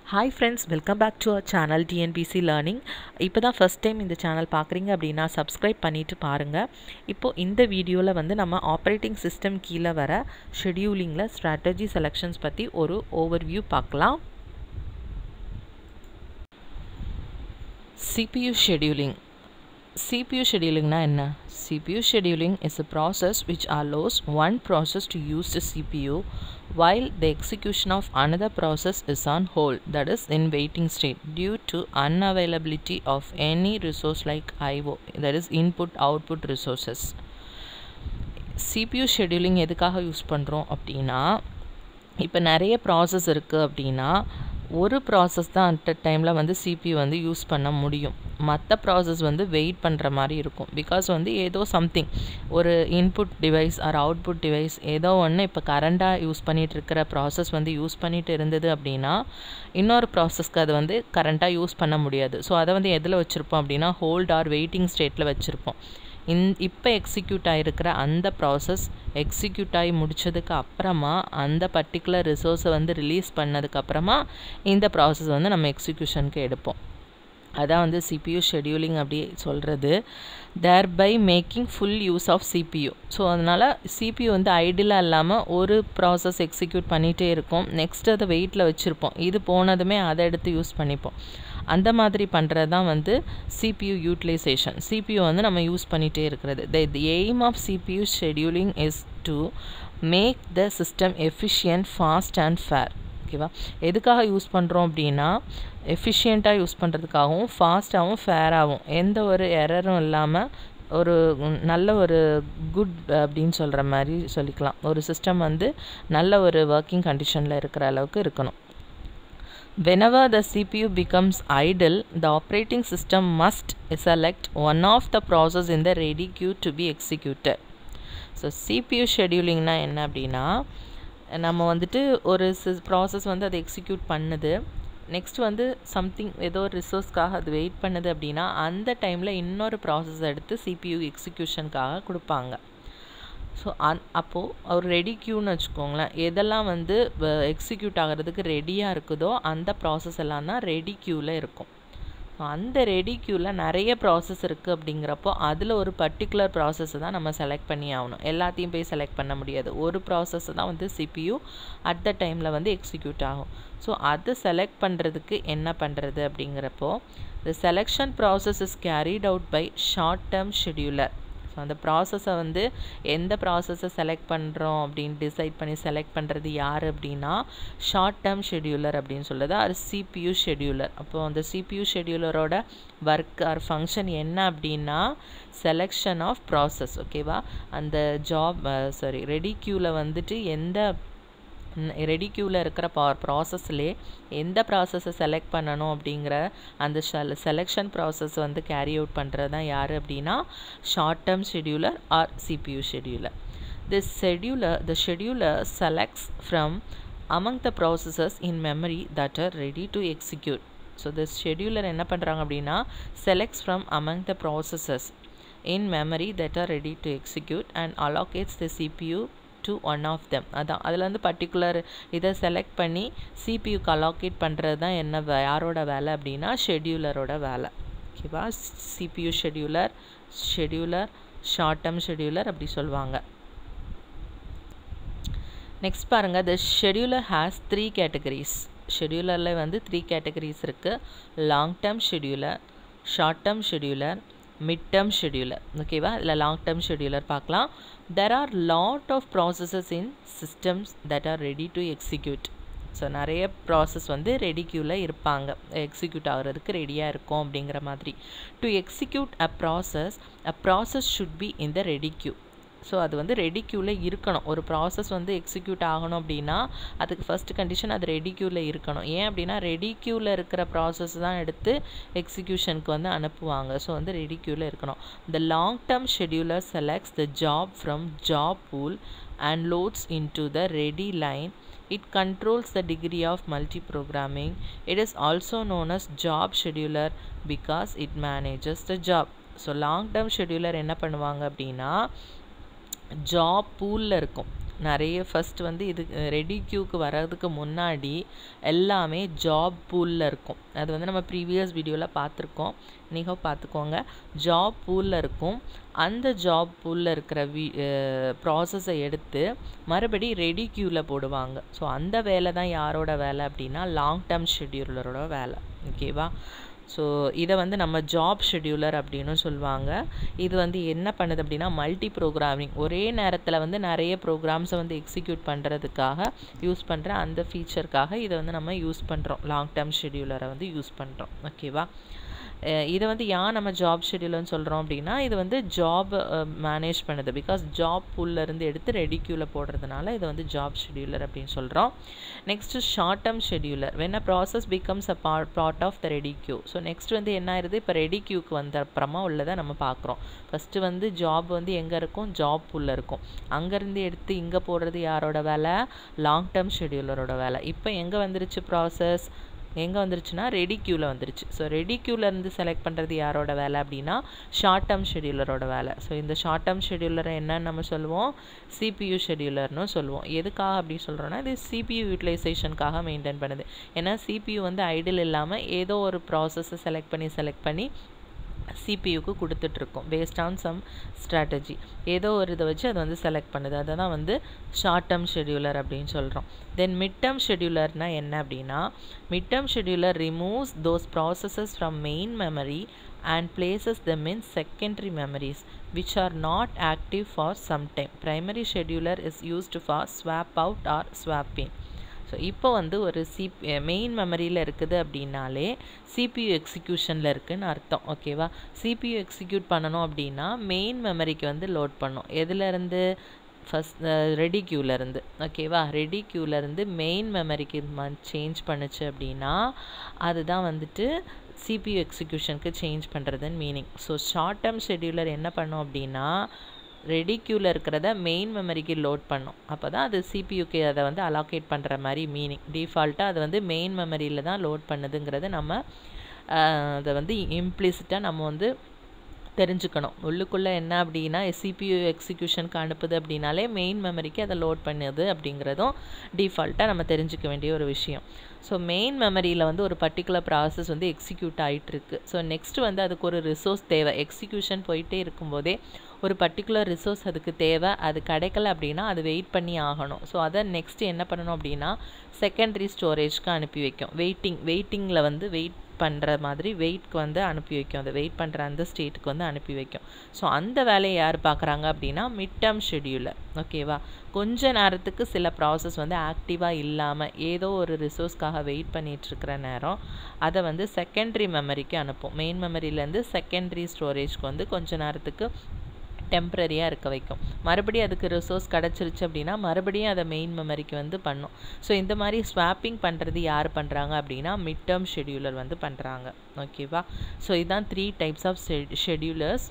Hi friends welcome back to our channel TNPC learning இப்போ தான் first time இந்த channel பார்க்குறீங்க அப்படின்னா சப்ஸ்கிரைப் பண்ணிவிட்டு பாருங்கள் இப்போது இந்த வீடியோவில் வந்து நம்ம ஆப்ரேட்டிங் சிஸ்டம் கீழே வர ஷெடியூலிங்கில் ஸ்ட்ராட்டஜி செலெக்ஷன்ஸ் பற்றி ஒரு ஓவர்வியூ பார்க்கலாம் CPU scheduling CPU scheduling என்ன CPU scheduling is a process which allows one process to use the CPU while the execution of another process is on hold that is in waiting state due to unavailability of any resource like IO that is input output resources CPU scheduling எதுக்காக use பண்ணுறோம் அப்படின்னா இப்போ நிறைய process இருக்குது அப்படின்னா ஒரு process தான் at டைமில் வந்து சிபியூ வந்து யூஸ் பண்ண முடியும் மற்ற ப்ராசஸ் வந்து வெயிட் பண்ணுற மாதிரி இருக்கும் பிகாஸ் வந்து ஏதோ சம்திங் ஒரு input device or output device ஏதோ ஒன்று இப்போ கரண்டாக யூஸ் பண்ணிகிட்டு இருக்கிற ப்ராசஸ் வந்து யூஸ் பண்ணிகிட்டு இருந்தது அப்படின்னா இன்னொரு ப்ராசஸ்க்கு அது வந்து கரண்ட்டாக யூஸ் பண்ண முடியாது ஸோ அதை வந்து எதில் வச்சுருப்போம் அப்படின்னா ஹோல்ட் ஆர் வெயிட்டிங் ஸ்டேட்டில் வச்சுருப்போம் இந் இப்போ எக்ஸிக்யூட் ஆகிருக்கிற அந்த ப்ராசஸ் எக்ஸிக்யூட் ஆகி முடித்ததுக்கு அப்புறமா அந்த பர்டிகுலர் ரிசோர்ஸை வந்து ரிலீஸ் பண்ணதுக்கப்புறமா இந்த ப்ராசஸ் வந்து நம்ம எக்ஸிக்யூஷனுக்கு எடுப்போம் அதான் வந்து சிபியூ ஷெடியூலிங் அப்படி சொல்கிறது thereby making full use of CPU so அதனால் சிபியூ வந்து ஐடியலாக இல்லாமல் ஒரு ப்ராசஸ் எக்ஸிக்யூட் பண்ணிகிட்டே இருக்கும் நெக்ஸ்ட் அதை வெயிட்டில் வச்சுருப்போம் இது போனதுமே அதை எடுத்து யூஸ் பண்ணிப்போம் அந்த மாதிரி பண்ணுறது தான் வந்து சிபியூ யூட்டிலைசேஷன் சிபியூ வந்து நம்ம யூஸ் பண்ணிகிட்டே இருக்கிறது the the aim of CPU scheduling is to make the system efficient fast and fair ஓகேவா எதுக்காக யூஸ் பண்ணுறோம் அப்படின்னா எஃபிஷியண்ட்டாக யூஸ் பண்ணுறதுக்காகவும் ஃபாஸ்ட்டாகவும் ஃபேராகவும் எந்த ஒரு எரரும் இல்லாமல் ஒரு நல்ல ஒரு குட் அப்படின்னு சொல்கிற மாதிரி சொல்லிக்கலாம் ஒரு சிஸ்டம் வந்து நல்ல ஒரு ஒர்க்கிங் கண்டிஷனில் இருக்கிற அளவுக்கு இருக்கணும் Whenever the CPU becomes idle, the operating system must select one of the process in the ready queue to be executed. So CPU ஷெடியூலிங்னா என்ன அப்படின்னா நம்ம வந்துட்டு ஒரு ப்ராசஸ் வந்து அதை எக்ஸிக்யூட் பண்ணுது நெக்ஸ்ட் வந்து சம்திங் ஏதோ ஒரு ரிசோர்ஸ்க்காக அது வெயிட் பண்ணுது அப்படின்னா அந்த டைமில் இன்னொரு ப்ராசஸ் எடுத்து சிபியூ எக்ஸிக்யூஷனுக்காக கொடுப்பாங்க ஸோ அந் அப்போது ஒரு ரெடி க்யூன்னு வச்சுக்கோங்களேன் எதெல்லாம் வந்து எக்ஸிக்யூட் ஆகிறதுக்கு ரெடியாக இருக்குதோ அந்த ப்ராசஸ் எல்லாம் தான் ரெடி க்யூவில் இருக்கும் ஸோ அந்த ரெடி க்யூவில் நிறைய ப்ராசஸ் இருக்குது அப்படிங்கிறப்போ அதில் ஒரு பர்டிகுலர் ப்ராசஸை தான் நம்ம செலக்ட் பண்ணி ஆகணும் எல்லாத்தையும் போய் செலக்ட் பண்ண முடியாது ஒரு ப்ராசஸ் தான் வந்து சிபியூ அட் த டைமில் வந்து எக்ஸிக்யூட் ஆகும் ஸோ அது செலக்ட் பண்ணுறதுக்கு என்ன பண்ணுறது அப்படிங்கிறப்போ the selection process is carried out by short term scheduler so அந்த ப்ராசஸை வந்து எந்த ப்ராசஸை செலக்ட் பண்ணுறோம் அப்படின்னு டிசைட் பண்ணி செலக்ட் பண்ணுறது யார் அப்படின்னா ஷார்ட் டேர்ம் ஷெடியூலர் அப்படின்னு சொல்லுது அது சிபியூ ஷெடியூலர் அப்போது அந்த சிபியூ ஷெடியூலரோட ஒர்க் ஆர் ஃபங்க்ஷன் என்ன அப்படின்னா செலெக்ஷன் ஆஃப் ப்ராசஸ் ஓகேவா அந்த ஜாப் சாரி ரெடி க்யூவில் வந்துட்டு எந்த ரெடி க்யூவில் இருக்கிற பா ப்ராசஸ்லே எந்த ப்ராசஸை செலக்ட் பண்ணணும் அப்படிங்கிற அந்த ஷெல் செலெக்ஷன் ப்ராசஸ் வந்து கேரி அவுட் பண்ணுறது தான் யார் அப்படின்னா short term scheduler or CPU scheduler this scheduler the scheduler selects from among the processes in memory that are ready to execute so this scheduler என்ன பண்ணுறாங்க அப்படின்னா selects from among the processes in memory that are ready to execute and allocates the CPU to one of them அதான் அதில் வந்து particular இதை select பண்ணி சிபியூக்கு allocate பண்ணுறது தான் என்ன வே யாரோட வேலை அப்படின்னா ஷெடியூலரோட வேலை ஓகேவா CPU scheduler scheduler short term scheduler அப்படி சொல்லுவாங்க நெக்ஸ்ட் பாருங்கள் the scheduler has three categories ஷெடியூலரில் வந்து த்ரீ கேட்டகரிஸ் இருக்குது long term scheduler short term scheduler mid term scheduler ஓகேவா இல்லை லாங் டேர்ம் ஷெடியூலர் பார்க்கலாம் there are lot of processes in systems that are ready to execute so நிறைய process வந்து ready க்யூவில் இருப்பாங்க எக்ஸிக்யூட் ஆகிறதுக்கு ரெடியாக இருக்கும் அப்படிங்கிற மாதிரி to execute a process a process should be in the ready queue so அது வந்து ரெடி க்யூவில் இருக்கணும் ஒரு ப்ராசஸ் வந்து எக்ஸிக்யூட் ஆகணும் அப்படின்னா அதுக்கு ஃபஸ்ட் கண்டிஷன் அது ரெடி க்யூவில் இருக்கணும் ஏன் அப்படின்னா ரெடி க்யூவில் இருக்கிற ப்ராசஸ் தான் எடுத்து எக்ஸிக்யூஷனுக்கு வந்து அனுப்புவாங்க ஸோ வந்து ரெடி க்யூவில் இருக்கணும் the long term scheduler selects the job from job pool and loads into the ready line it controls the degree of multi-programming. It is also known as job scheduler because it manages the job. So long term scheduler என்ன பண்ணுவாங்க அப்படின்னா job பூலில் இருக்கும் நிறைய first வந்து இது ready க்யூக்கு வர்றதுக்கு முன்னாடி எல்லாமே ஜாப் பூலில் இருக்கும் அது வந்து நம்ம ப்ரீவியஸ் வீடியோவில் பார்த்துருக்கோம் நீங்கள் பார்த்துக்கோங்க ஜாப் பூலில் இருக்கும் அந்த ஜாப் பூலில் இருக்கிற வீ ப்ராசஸை எடுத்து மறுபடி ரெடி க்யூவில் போடுவாங்க ஸோ அந்த வேலை தான் யாரோட வேலை அப்படின்னா லாங் டேர்ம் ஷெட்யூலரோட வேலை ஓகேவா ஸோ இதை வந்து நம்ம ஜாப் ஷெட்யூலர் அப்படின்னு சொல்லுவாங்க இது வந்து என்ன பண்ணுது அப்படின்னா மல்டி ப்ரோக்ராமிங் ஒரே நேரத்தில் வந்து நிறைய ப்ரோக்ராம்ஸை வந்து எக்ஸிக்யூட் பண்ணுறதுக்காக யூஸ் பண்ணுற அந்த ஃபீச்சருக்காக இதை வந்து நம்ம யூஸ் பண்ணுறோம் லாங் டேர்ம் ஷெட்யூலரை வந்து யூஸ் பண்ணுறோம் ஓகேவா இதை வந்து ஏன் நம்ம ஜாப் ஷெட்யூலர்னு சொல்கிறோம் அப்படின்னா இது வந்து ஜாப் மேனேஜ் பண்ணுது பிகாஸ் ஜாப் இருந்து எடுத்து ரெடிக்யூவில் போடுறதுனால இது வந்து ஜாப் ஷெட்யூலர் அப்படின்னு சொல்கிறோம் next short term scheduler when a process becomes a part part of the ready queue so next வந்து என்ன ஆயிருது இப்போ ரெடி கியூக்கு வந்த அப்புறமா உள்ளதை நம்ம பார்க்குறோம் ஃபஸ்ட்டு வந்து ஜாப் வந்து எங்கே இருக்கும் ஜாப் உள்ள இருக்கும் அங்கேருந்து எடுத்து இங்கே போடுறது யாரோட வேலை லாங் டேர்ம் ஷெட்யூலரோட வேலை இப்போ எங்கே வந்துருச்சு ப்ராசஸ் எங்கே வந்துருச்சுன்னா ரெடி க்யூவில் வந்துருச்சு ஸோ ரெடி க்யூவிலேருந்து செலக்ட் பண்ணுறது யாரோட வேலை அப்படின்னா ஷார்ட் டேர்ம் ஷெடியூலரோட வேலை ஸோ இந்த ஷார்ட் டேர்ம் ஷெடியூலரை என்னன்னு நம்ம சொல்லுவோம் சிபியூ ஷெடியூலர்னு சொல்லுவோம் எதுக்காக அப்படி சொல்கிறோன்னா இது சிபியூ யூட்டிலைசேஷனுக்காக மெயின்டைன் பண்ணுது ஏன்னா சிபியூ வந்து ஐடில் இல்லாமல் ஏதோ ஒரு ப்ராசஸை செலக்ட் பண்ணி செலக்ட் பண்ணி சிபியூக்கு கொடுத்துட்ருக்கோம் பேஸ்ட் ஆன் சம் ஸ்ட்ராட்டஜி ஏதோ ஒரு இதை வச்சு அது வந்து செலக்ட் பண்ணுது அதை தான் வந்து ஷார்ட் டேர்ம் ஷெடியூலர் அப்படின்னு சொல்கிறோம் தென் மிட் டேர்ம் ஷெடியூலர்னால் என்ன அப்படின்னா mid term scheduler removes those processes from main memory and places them in secondary memories which are not active for some time. Primary scheduler is used for swap out or swap in. So இப்போ வந்து ஒரு C main மெமரியில் இருக்குது அப்படின்னாலே CPU எக்ஸிக்யூஷனில் இருக்குதுன்னு அர்த்தம் ஓகேவா CPU execute பண்ணணும் அப்படின்னா மெயின் மெமரிக்கு வந்து லோட் பண்ணும் எதுலேருந்து ஃபஸ்ட் ரெடி க்யூலேருந்து ஓகேவா ரெடி க்யூலேருந்து மெயின் மெமரிக்கு சேஞ்ச் பண்ணுச்சு அப்படின்னா அதுதான் வந்துட்டு சிபியூ எக்ஸிக்யூஷனுக்கு சேஞ்ச் பண்ணுறதுன்னு meaning so short term scheduler என்ன பண்ணும் அப்படின்னா ரெடி க்யூவில் இருக்கிறத மெயின் மெமரிக்கு லோட் பண்ணும் அப்போ தான் அது சிபியூக்கு அதை வந்து அலாகேட் பண்ணுற மாதிரி மீனிங் டிஃபால்ட்டாக அது வந்து மெயின் மெமரியில் தான் லோட் பண்ணுதுங்கிறது நம்ம அதை வந்து இம்ப்ளிசிட்டாக நம்ம வந்து தெரிஞ்சுக்கணும் உள்ளுக்குள்ளே என்ன அப்படின்னா சிபியூ எக்ஸிக்யூஷனுக்கு அனுப்புது அப்படின்னாலே மெயின் மெமரிக்கு அதை லோட் பண்ணுது அப்படிங்கிறதும் டிஃபால்ட்டாக நம்ம தெரிஞ்சுக்க வேண்டிய ஒரு விஷயம் ஸோ மெயின் மெமரியில் வந்து ஒரு பர்டிகுலர் ப்ராசஸ் வந்து எக்ஸிக்யூட் ஆகிட்டுருக்கு ஸோ நெக்ஸ்ட் வந்து அதுக்கு ஒரு ரிசோர்ஸ் தேவை எக்ஸிக்யூஷன் போயிட்டே இருக்கும்போதே ஒரு பர்டிகுலர் ரிசோர்ஸ் அதுக்கு தேவை அது கிடைக்கல அப்படின்னா அது வெயிட் பண்ணி ஆகணும் ஸோ அதை நெக்ஸ்ட் என்ன பண்ணணும் அப்படின்னா செகண்டரி ஸ்டோரேஜ்க்கு அனுப்பி வைக்கும் வெயிட்டிங் வெயிட்டிங்கில் வந்து வெயிட் பண்ணுற மாதிரி வெயிட்க்கு வந்து அனுப்பி வைக்கும் அந்த வெயிட் பண்ணுற அந்த ஸ்டேட்டுக்கு வந்து அனுப்பி வைக்கும் ஸோ அந்த வேலையை யார் பார்க்குறாங்க அப்படின்னா மிட் டேர்ம் ஷெடியூலர் ஓகேவா கொஞ்ச நேரத்துக்கு சில ப்ராசஸ் வந்து ஆக்டிவாக இல்லாமல் ஏதோ ஒரு ரிசோர்ஸ்க்காக வெயிட் பண்ணிகிட்ருக்கிற நேரம் அதை வந்து செகண்டரி மெமரிக்கு அனுப்பும் மெயின் மெமரியிலேருந்து செகண்டரி ஸ்டோரேஜ்க்கு வந்து கொஞ்ச நேரத்துக்கு டெம்ப்ரரியாக இருக்க வைக்கும் மறுபடியும் அதுக்கு ரிசோர்ஸ் கிடச்சிருச்சு அப்படின்னா மறுபடியும் அதை மெயின் மெமரிக்கு வந்து பண்ணும் ஸோ இந்த மாதிரி ஸ்வாப்பிங் பண்ணுறது யார் பண்ணுறாங்க அப்படின்னா மிட் டேர்ம் ஷெடியூலர் வந்து பண்ணுறாங்க ஓகேவா ஸோ இதுதான் three types of schedulers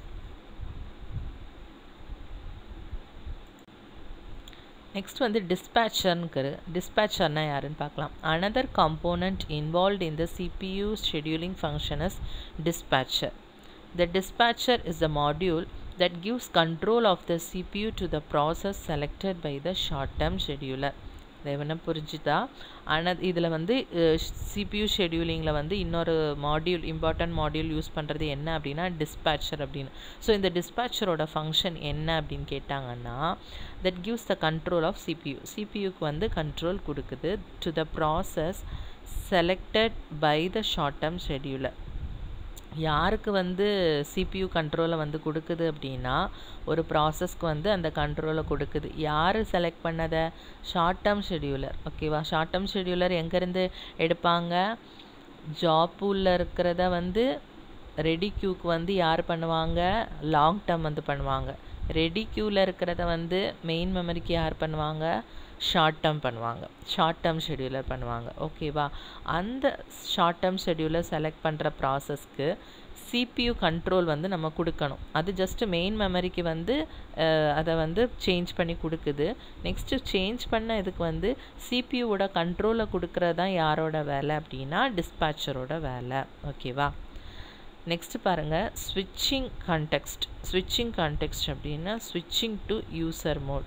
next வந்து டிஸ்பேச்சர்னுக்கு டிஸ்பேச்சர்னா யாருன்னு பார்க்கலாம் another component involve in the CPU scheduling function is dispatcher the dispatcher is the module that gives control of the CPU to the process selected by the short-term scheduler இதை வேணா புரிஞ்சுதா ஆனால் இதில் வந்து சிபியூ ஷெடியூலிங்கில் வந்து இன்னொரு மாடியூல் இம்பார்ட்டன்ட் மாடியூல் யூஸ் பண்ணுறது என்ன அப்படின்னா டிஸ்பேச்சர் அப்படின்னு ஸோ இந்த டிஸ்பேச்சரோட ஃபங்க்ஷன் என்ன அப்படின்னு கேட்டாங்கன்னா that gives the control of CPU சிபியூக்கு வந்து கண்ட்ரோல் கொடுக்குது to the process selected by the short term scheduler யாருக்கு வந்து சிபியூ கண்ட்ரோலை வந்து கொடுக்குது அப்படின்னா ஒரு ப்ராசஸ்க்கு வந்து அந்த கண்ட்ரோலை கொடுக்குது யார் செலக்ட் பண்ணதை ஷார்ட் டேர்ம் ஷெடியூலர் ஓகேவா ஷார்ட் டேர்ம் ஷெடியூலர் எங்கேருந்து எடுப்பாங்க ஜாப் பூலில் இருக்கிறத வந்து ரெடி க்யூக்கு வந்து யார் பண்ணுவாங்க லாங் டேர்ம் வந்து பண்ணுவாங்க ரெடி க்யூவில் இருக்கிறத வந்து மெயின் மெமரிக்கு யார் பண்ணுவாங்க ஷார்ட் டேர்ம் பண்ணுவாங்க ஷார்ட் டேர்ம் ஷெடியூலர் பண்ணுவாங்க ஓகேவா அந்த ஷார்ட் டேர்ம் ஷெடியூலர் செலக்ட் பண்ணுற ப்ராசஸ்க்கு சிபியூ கண்ட்ரோல் வந்து நம்ம கொடுக்கணும் அது ஜஸ்ட்டு மெயின் மெமரிக்கு வந்து அதை வந்து சேஞ்ச் பண்ணி கொடுக்குது நெக்ஸ்ட்டு சேஞ்ச் பண்ண இதுக்கு வந்து சிபியூவோட கண்ட்ரோலை கொடுக்குறது தான் யாரோட வேலை அப்படின்னா டிஸ்பேச்சரோட வேலை ஓகேவா நெக்ஸ்ட் பாருங்கள் ஸ்விட்சிங் கான்டெக்ஸ்ட் ஸ்விட்சிங் கான்டெக்ஸ்ட் அப்படின்னா ஸ்விட்சிங் to user mode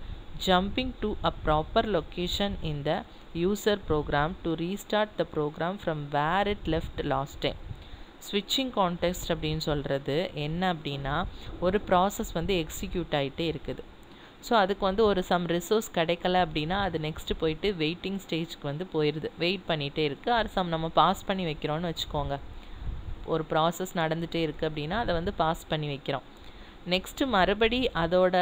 jumping to a proper location in the user program to restart the program from where it left last time ஸ்விட்சிங் கான்டெக்ஸ்ட் அப்படின்னு சொல்கிறது என்ன அப்படின்னா ஒரு ப்ராசஸ் வந்து எக்ஸிக்யூட் ஆகிட்டே இருக்குது ஸோ அதுக்கு வந்து ஒரு சம் ரிசோர்ஸ் கிடைக்கல அப்படின்னா அது நெக்ஸ்ட்டு போயிட்டு வெயிட்டிங் ஸ்டேஜ்க்கு வந்து போயிடுது வெயிட் பண்ணிகிட்டே இருக்குது அது சம் நம்ம பாஸ் பண்ணி வைக்கிறோன்னு வச்சுக்கோங்க ஒரு ப்ராசஸ் நடந்துகிட்டே இருக்குது அப்படின்னா அதை வந்து பாஸ் பண்ணி வைக்கிறோம் நெக்ஸ்ட்டு மறுபடி அதோட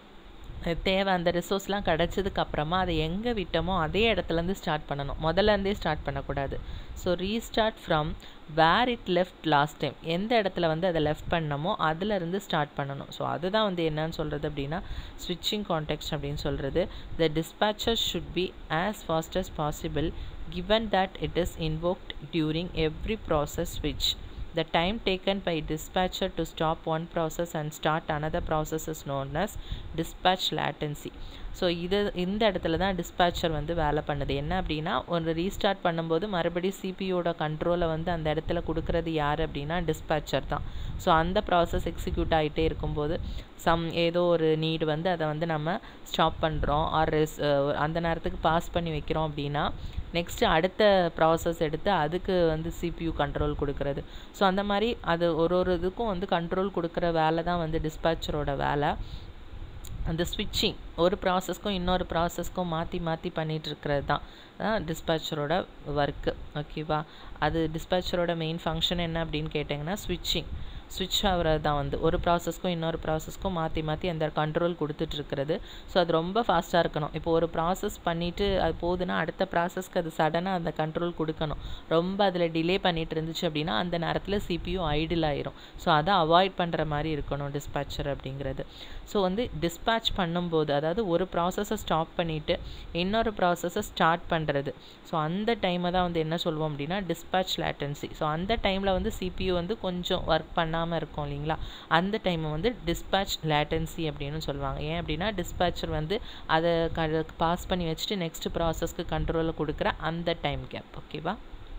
தேவை அந்த ரிசோர்ஸ்லாம் கிடச்சதுக்கு அப்புறமா அதை எங்கே விட்டோமோ அதே இடத்துலேருந்து ஸ்டார்ட் பண்ணணும் முதல்ல இருந்தே ஸ்டார்ட் பண்ணக்கூடாது so restart from where it left last time எந்த இடத்துல வந்து அதை லெஃப்ட் பண்ணமோ அதுலேருந்து ஸ்டார்ட் பண்ணணும் ஸோ அதுதான் வந்து என்னன்னு சொல்கிறது அப்படின்னா ஸ்விட்சிங் கான்டெக்ட் அப்படின்னு சொல்கிறது the dispatcher should be as fast as possible given that it is invoked during every process ஸ்விட்ச் The time taken by dispatcher to stop one process and start another process is known as dispatch latency. So இது இந்த இடத்துல தான் dispatcher வந்து வேலை பண்ணுது என்ன அப்படின்னா ஒரு ரீஸ்டார்ட் பண்ணும்போது மறுபடியும் சிபியோட கண்ட்ரோலை வந்து அந்த இடத்துல கொடுக்குறது யார் அப்படின்னா டிஸ்பேச்சர் தான் ஸோ அந்த ப்ராசஸ் எக்ஸிக்யூட் ஆகிட்டே இருக்கும்போது சம் ஏதோ ஒரு நீடு வந்து அதை வந்து நம்ம ஸ்டாப் பண்ணுறோம் ஆர் ரெஸ் அந்த நேரத்துக்கு பாஸ் பண்ணி வைக்கிறோம் அப்படின்னா நெக்ஸ்ட்டு அடுத்த ப்ராசஸ் எடுத்து அதுக்கு வந்து சிபியூ கண்ட்ரோல் கொடுக்கறது ஸோ அந்த மாதிரி அது ஒரு ஒரு இதுக்கும் வந்து கண்ட்ரோல் கொடுக்குற வேலை தான் வந்து டிஸ்பேச்சரோட வேலை அந்த ஸ்விட்சிங் ஒரு ப்ராசஸ்க்கும் இன்னொரு ப்ராசஸ்க்கும் மாற்றி மாற்றி பண்ணிகிட்டு இருக்கிறது தான் டிஸ்பேச்சரோட ஒர்க்கு ஓகேவா அது டிஸ்பேச்சரோட மெயின் ஃபங்க்ஷன் என்ன அப்படின்னு கேட்டிங்கன்னா ஸ்விட்சிங் ஸ்விட்ச் ஆகிறது தான் வந்து ஒரு ப்ராசஸ்க்கும் இன்னொரு ப்ராசஸ்க்கும் மாற்றி மாற்றி அந்த கண்ட்ரோல் கொடுத்துட்ருக்கிறது ஸோ அது ரொம்ப ஃபாஸ்ட்டாக இருக்கணும் இப்போ ஒரு ப்ராசஸ் பண்ணிவிட்டு அது போகுதுன்னா அடுத்த ப்ராசஸ்க்கு அது சடனாக அந்த கண்ட்ரோல் கொடுக்கணும் ரொம்ப அதில் டிலே பண்ணிகிட்டு இருந்துச்சு அப்படின்னா அந்த நேரத்தில் சிபியூ ஐடில் ஆயிரும் ஸோ அதை அவாய்ட் பண்ணுற மாதிரி இருக்கணும் டிஸ்பேச்சர் அப்படிங்கிறது ஸோ வந்து டிஸ்பேச் பண்ணும்போது அதாவது ஒரு ப்ராசஸை ஸ்டாப் பண்ணிவிட்டு இன்னொரு ப்ராசஸை ஸ்டார்ட் பண்ணுறது ஸோ அந்த டைமை தான் வந்து என்ன சொல்லுவோம் அப்படின்னா டிஸ்பேச் லேட்டன்சி ஸோ அந்த டைமில் வந்து சிபியூ வந்து கொஞ்சம் ஒர்க் பண்ண பண்ணாமல் இருக்கும் இல்லைங்களா அந்த டைமை வந்து டிஸ்பேச் லேட்டன்சி அப்படின்னு சொல்லுவாங்க ஏன் அப்படின்னா டிஸ்பேச்சர் வந்து அதை க பாஸ் பண்ணி வச்சுட்டு நெக்ஸ்ட் ப்ராசஸ்க்கு கண்ட்ரோலில் கொடுக்குற அந்த டைம் கேப் ஓகேவா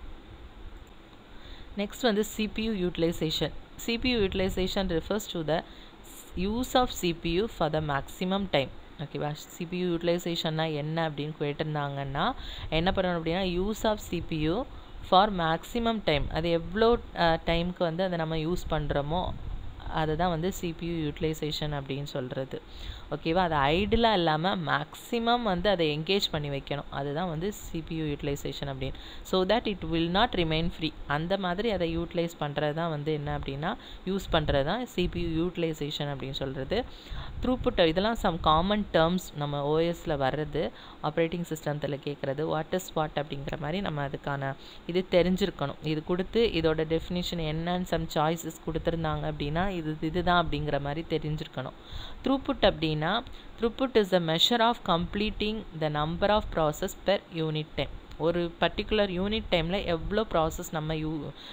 நெக்ஸ்ட் வந்து CPU utilisation CPU utilisation refers to the use of CPU for the maximum time ஓகேவா சிபியூ யூட்டிலைசேஷன்னா என்ன அப்படின்னு கேட்டிருந்தாங்கன்னா என்ன பண்ணணும் அப்படின்னா use of CPU for maximum time அது எவ்வளோ டைமுக்கு வந்து அதை நம்ம யூஸ் பண்ணுறோமோ அதுதான் வந்து சிபியூ யூட்டிலைசேஷன் அப்படின்னு சொல்கிறது ஓகேவா அது ஐடியலாக இல்லாமல் மேக்ஸிமம் வந்து அதை என்கேஜ் பண்ணி வைக்கணும் அதுதான் வந்து சிபியூ யூட்டிலைசேஷன் அப்படின்னு so that it will not remain free அந்த மாதிரி அதை யூட்டிலைஸ் பண்ணுறது தான் வந்து என்ன அப்படின்னா யூஸ் பண்ணுறது தான் சிபியூ யூட்டிலைசேஷன் அப்படின்னு சொல்கிறது த்ரூபுட் இதெல்லாம் சம் காமன் டேர்ம்ஸ் நம்ம ஓஎஸில் வர்றது ஆப்ரேட்டிங் சிஸ்டத்தில் கேட்குறது வாட் இஸ் வாட் அப்படிங்கிற மாதிரி நம்ம அதுக்கான இது தெரிஞ்சிருக்கணும் இது கொடுத்து இதோட டெஃபினிஷன் என்னன்னு சம் சாய்ஸஸ் கொடுத்துருந்தாங்க அப்படின்னா இது இதுதான் அப்படிங்கிற மாதிரி தெரிஞ்சிருக்கணும் த்ரூபுட் அப்படின்னா throughput is the measure of completing the number of process per unit time ஒரு பர்டிகுலர் யூனிட் டைமில் எவ்வளோ ப்ராசஸ் நம்ம யூ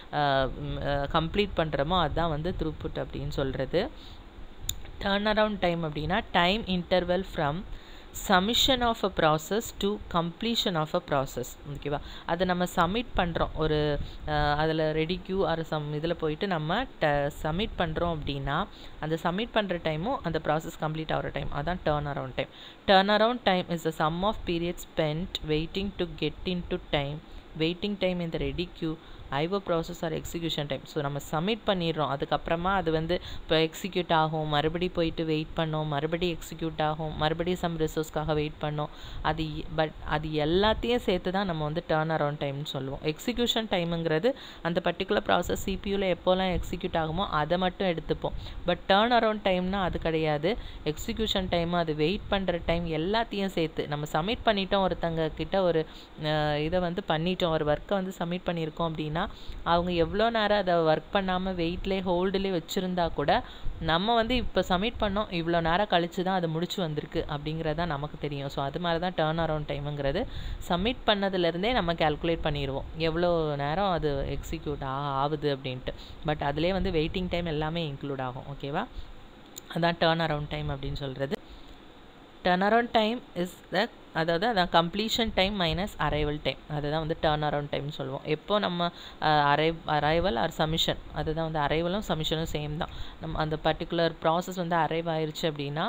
கம்ப்ளீட் பண்ணுறோமோ அதுதான் வந்து த்ரூபுட் அப்படின்னு சொல்கிறது டர்ன் அரவுண்ட் டைம் அப்படின்னா time interval from submission of a process to completion of a process ஓகேவா அதை நம்ம சப்மிட் பண்ணுறோம் ஒரு அதில் ரெடி கியூ ஆர் சம் இதில் போயிட்டு நம்ம ட சப்மிட் பண்ணுறோம் அப்படின்னா அந்த சப்மிட் பண்ணுற டைமும் அந்த ப்ராசஸ் கம்ப்ளீட் ஆகிற டைம் அதான் turn around time turn around time is the sum of period spend waiting to get into time waiting time இந்த ready queue IO process or execution time so நம்ம submit பண்ணிடுறோம் அதுக்கப்புறமா அது வந்து இப்போ execute ஆகும் மறுபடி போயிட்டு வெயிட் பண்ணோம் மறுபடி எக்ஸிக்யூட் ஆகும் மறுபடியும் சம் ரிசோர்ஸ்க்காக வெயிட் பண்ணோம் அது பட் அது எல்லாத்தையும் சேர்த்து தான் நம்ம வந்து டேர்ன் அரவுண்ட் டைம்னு சொல்லுவோம் எக்ஸிக்யூஷன் டைமுங்கிறது அந்த பர்டிகுலர் ப்ராசஸ் சிபியூவில் எப்போல்லாம் எக்ஸிக்யூட் ஆகுமோ அதை மட்டும் எடுத்துப்போம் பட் டேர்ன் அரவுண்ட் டைம்னா அது கிடையாது எக்ஸிக்யூஷன் டைம் அது வெயிட் பண்ணுற டைம் எல்லாத்தையும் சேர்த்து நம்ம சப்மிட் பண்ணிட்டோம் ஒருத்தங்க கிட்ட ஒரு இதை வந்து பண்ணிட்டோம் ஒரு ஒர்க்கை வந்து சப்மிட் பண்ணியிருக்கோம் அப்படின்னா அவங்க எவ்வளோ நேரம் அதை ஒர்க் பண்ணாமல் வெயிட்லேயே ஹோல்டுலேயே வச்சுருந்தா கூட நம்ம வந்து இப்போ சப்மிட் பண்ணோம் இவ்வளோ நேரம் கழிச்சு தான் அது முடிச்சு வந்திருக்கு அப்படிங்கிறது தான் நமக்கு தெரியும் ஸோ அது மாதிரி தான் டேர்ன் அரவுண்ட் டைமுங்கிறது சப்மிட் பண்ணதுலேருந்தே நம்ம கேல்குலேட் பண்ணிடுவோம் எவ்வளோ நேரம் அது எக்ஸிக்யூட் ஆ ஆகுது அப்படின்ட்டு பட் அதுலேயே வந்து வெயிட்டிங் டைம் எல்லாமே இன்க்ளூட் ஆகும் ஓகேவா அதான் டேர்ன் அரவுண்ட் டைம் அப்படின்னு சொல்கிறது turn around time is the அதாவது அதான் completion time minus arrival time அதுதான் வந்து டர்ன் அரவுண்ட் டைம்னு சொல்லுவோம் எப்போ நம்ம அரை அரைவல் ஆர் சமிஷன் அதுதான் வந்து அரைவலும் சமிஷனும் சேம் தான் நம்ம அந்த பர்டிகுலர் ப்ராசஸ் வந்து அரைவ் ஆயிடுச்சு அப்படின்னா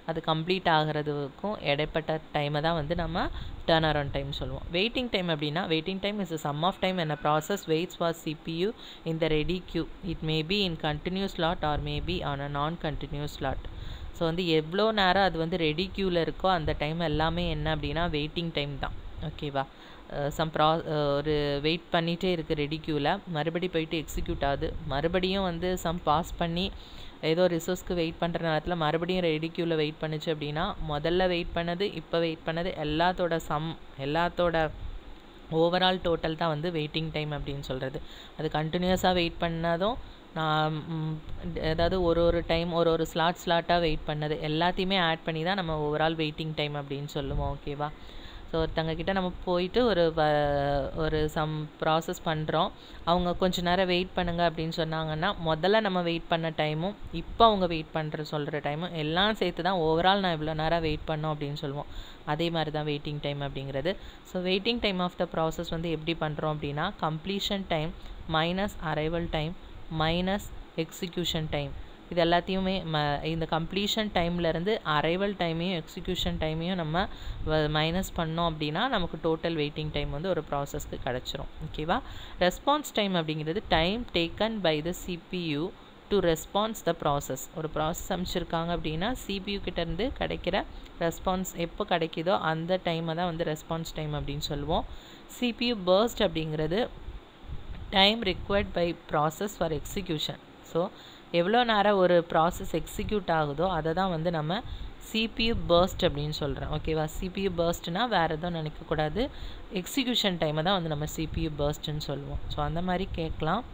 அது கம்ப்ளீட் ஆகிறதுக்கும் இடைப்பட்ட டைமை தான் வந்து நம்ம டேர்ன் அரவுண்ட் டைம் சொல்லுவோம் வெயிட்டிங் டைம் அப்படின்னா waiting time is sum of time என்ன process waits for CPU in the ready queue it may be in continuous slot or may be on a non continuous slot so வந்து எவ்வளோ நேரம் அது வந்து ready க்யூவில் இருக்கோ அந்த டைம் எல்லாமே என்ன அப்படின்னா வெயிட்டிங் டைம் தான் ஓகேவா சம் ப்ரா ஒரு வெயிட் பண்ணிகிட்டே இருக்குது ரெடி க்யூவில் மறுபடி போயிட்டு எக்ஸிக்யூட் ஆகுது மறுபடியும் வந்து சம் பாஸ் பண்ணி ஏதோ ரிசோர்ஸ்க்கு வெயிட் பண்ணுற நேரத்தில் மறுபடியும் ரெடி க்யூவில் வெயிட் பண்ணுச்சு அப்படின்னா முதல்ல வெயிட் பண்ணது இப்போ வெயிட் பண்ணது எல்லாத்தோட சம் எல்லாத்தோட ஓவரால் டோட்டல் தான் வந்து வெயிட்டிங் டைம் அப்படின்னு சொல்கிறது அது கண்டினியூஸாக வெயிட் பண்ணதும் நான் ஏதாவது ஒரு ஒரு டைம் ஒரு ஒரு ஸ்லாட் ஸ்லாட்டாக வெயிட் பண்ணது எல்லாத்தையுமே ஆட் பண்ணி தான் நம்ம ஓவரால் வெயிட்டிங் டைம் அப்படின்னு சொல்லுவோம் ஓகேவா ஸோ ஒருத்தங்க கிட்ட நம்ம போயிட்டு ஒரு ஒரு சம் ப்ராசஸ் பண்ணுறோம் அவங்க கொஞ்ச நேரம் வெயிட் பண்ணுங்க அப்படின்னு சொன்னாங்கன்னா முதல்ல நம்ம வெயிட் பண்ண டைமும் இப்போ அவங்க வெயிட் பண்ணுற சொல்கிற டைமும் எல்லாம் சேர்த்து தான் ஓவரால் நான் இவ்வளோ நேரம் வெயிட் பண்ணோம் அப்படின்னு சொல்லுவோம் அதே மாதிரி தான் வெயிட்டிங் டைம் அப்படிங்கிறது so waiting time of the process வந்து எப்படி பண்ணுறோம் அப்படின்னா completion time minus arrival time minus execution time இது எல்லாத்தையுமே ம இந்த கம்ப்ளீஷன் டைம்லேருந்து அரைவல் டைமையும் எக்ஸிக்யூஷன் டைமையும் நம்ம மைனஸ் பண்ணோம் அப்படின்னா நமக்கு டோட்டல் வெயிட்டிங் டைம் வந்து ஒரு ப்ராசஸ்க்கு கிடச்சிரும் ஓகேவா ரெஸ்பான்ஸ் டைம் அப்படிங்கிறது time taken by the CPU to response the process ஒரு ப்ராசஸ் அமைச்சிருக்காங்க அப்படின்னா சிபியூ கிட்டேருந்து கிடைக்கிற ரெஸ்பான்ஸ் எப்போ கிடைக்குதோ அந்த டைமை தான் வந்து ரெஸ்பான்ஸ் டைம் அப்படின்னு சொல்லுவோம் சிபியூ பர்ஸ்ட் அப்படிங்கிறது time required by process for execution so எவ்வளோ நேரம் ஒரு ப்ராசஸ் எக்ஸிக்யூட் ஆகுதோ அதை தான் வந்து நம்ம சிபியூ பர்ஸ்ட் அப்படின்னு சொல்கிறோம் ஓகேவா சிபியூ பர்ஸ்ட்னா வேறு எதுவும் நினைக்கக்கூடாது எக்ஸிக்யூஷன் டைமை தான் வந்து நம்ம சிபியூ பர்ஸ்ட்னு சொல்லுவோம் ஸோ அந்த மாதிரி கேட்கலாம்